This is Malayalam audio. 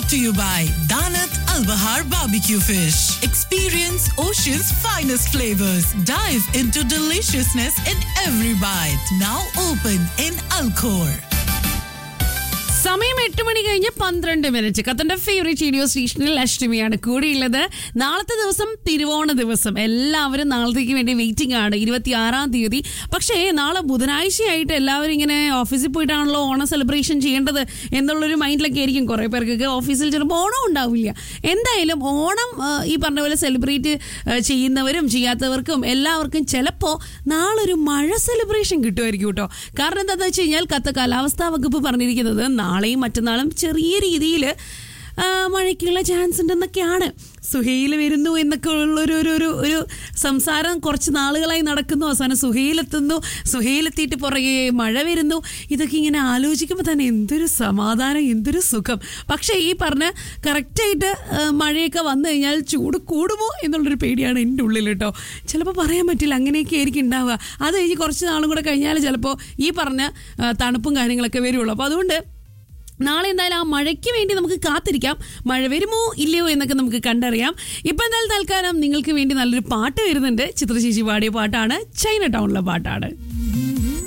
to you by Danat Al Bahar Barbecue Fish. Experience Ocean's finest flavors. Dive into deliciousness in every bite. Now open in Alcor. സമയം എട്ട് മണി കഴിഞ്ഞ് പന്ത്രണ്ട് മിനിറ്റ് കത്തന്റെ ഫേവറേറ്റ് റേഡിയോ സ്റ്റേഷനിൽ അഷ്ടമിയാണ് കൂടിയുള്ളത് നാളത്തെ ദിവസം തിരുവോണ ദിവസം എല്ലാവരും നാളത്തേക്ക് വേണ്ടി വെയിറ്റിംഗ് ആണ് ഇരുപത്തി ആറാം തീയതി പക്ഷേ നാളെ ബുധനാഴ്ചയായിട്ട് എല്ലാവരും ഇങ്ങനെ ഓഫീസിൽ പോയിട്ടാണല്ലോ ഓണം സെലിബ്രേഷൻ ചെയ്യേണ്ടത് എന്നുള്ളൊരു മൈൻഡിലൊക്കെ ആയിരിക്കും കുറേ പേർക്കൊക്കെ ഓഫീസിൽ ചിലപ്പോൾ ഓണം ഉണ്ടാവില്ല എന്തായാലും ഓണം ആ, ഈ പറഞ്ഞ പോലെ സെലിബ്രേറ്റ് ചെയ്യുന്നവരും ചെയ്യാത്തവർക്കും എല്ലാവർക്കും ചിലപ്പോൾ നാളൊരു മഴ സെലിബ്രേഷൻ കിട്ടുമായിരിക്കും കേട്ടോ കാരണം എന്താണെന്ന് വെച്ച് കഴിഞ്ഞാൽ കത്ത കാലാവസ്ഥാ വകുപ്പ് പറഞ്ഞിരിക്കുന്നത് നാളെയും മറ്റന്നാളും ചെറിയ രീതിയിൽ മഴയ്ക്കുള്ള ചാൻസ് ഉണ്ടെന്നൊക്കെയാണ് സുഹയിൽ വരുന്നു എന്നൊക്കെ ഉള്ളൊരു ഒരു ഒരു ഒരു സംസാരം കുറച്ച് നാളുകളായി നടക്കുന്നു അവസാനം സുഹയിലെത്തുന്നു സുഹയിലെത്തിയിട്ട് പുറകെ മഴ വരുന്നു ഇതൊക്കെ ഇങ്ങനെ ആലോചിക്കുമ്പോൾ തന്നെ എന്തൊരു സമാധാനം എന്തൊരു സുഖം പക്ഷേ ഈ പറഞ്ഞ കറക്റ്റായിട്ട് മഴയൊക്കെ വന്നു കഴിഞ്ഞാൽ ചൂട് കൂടുമോ എന്നുള്ളൊരു പേടിയാണ് എൻ്റെ ഉള്ളിൽ കേട്ടോ ചിലപ്പോൾ പറയാൻ പറ്റില്ല അങ്ങനെയൊക്കെ ആയിരിക്കും ഉണ്ടാവുക അത് കഴിഞ്ഞ് കുറച്ച് നാളും കൂടെ കഴിഞ്ഞാൽ ചിലപ്പോൾ ഈ പറഞ്ഞ ആ, തണുപ്പും കാര്യങ്ങളൊക്കെ വരുള്ളൂ അപ്പോൾ അതുകൊണ്ട് നാളെ എന്തായാലും ആ മഴയ്ക്ക് വേണ്ടി നമുക്ക് കാത്തിരിക്കാം മഴ വരുമോ ഇല്ലയോ എന്നൊക്കെ നമുക്ക് കണ്ടറിയാം ഇപ്പം എന്തായാലും തൽക്കാലം നിങ്ങൾക്ക് വേണ്ടി നല്ലൊരു പാട്ട് വരുന്നുണ്ട് ചിത്രശേഷി പാടിയ പാട്ടാണ് ചൈന ടൗണിലെ പാട്ടാണ്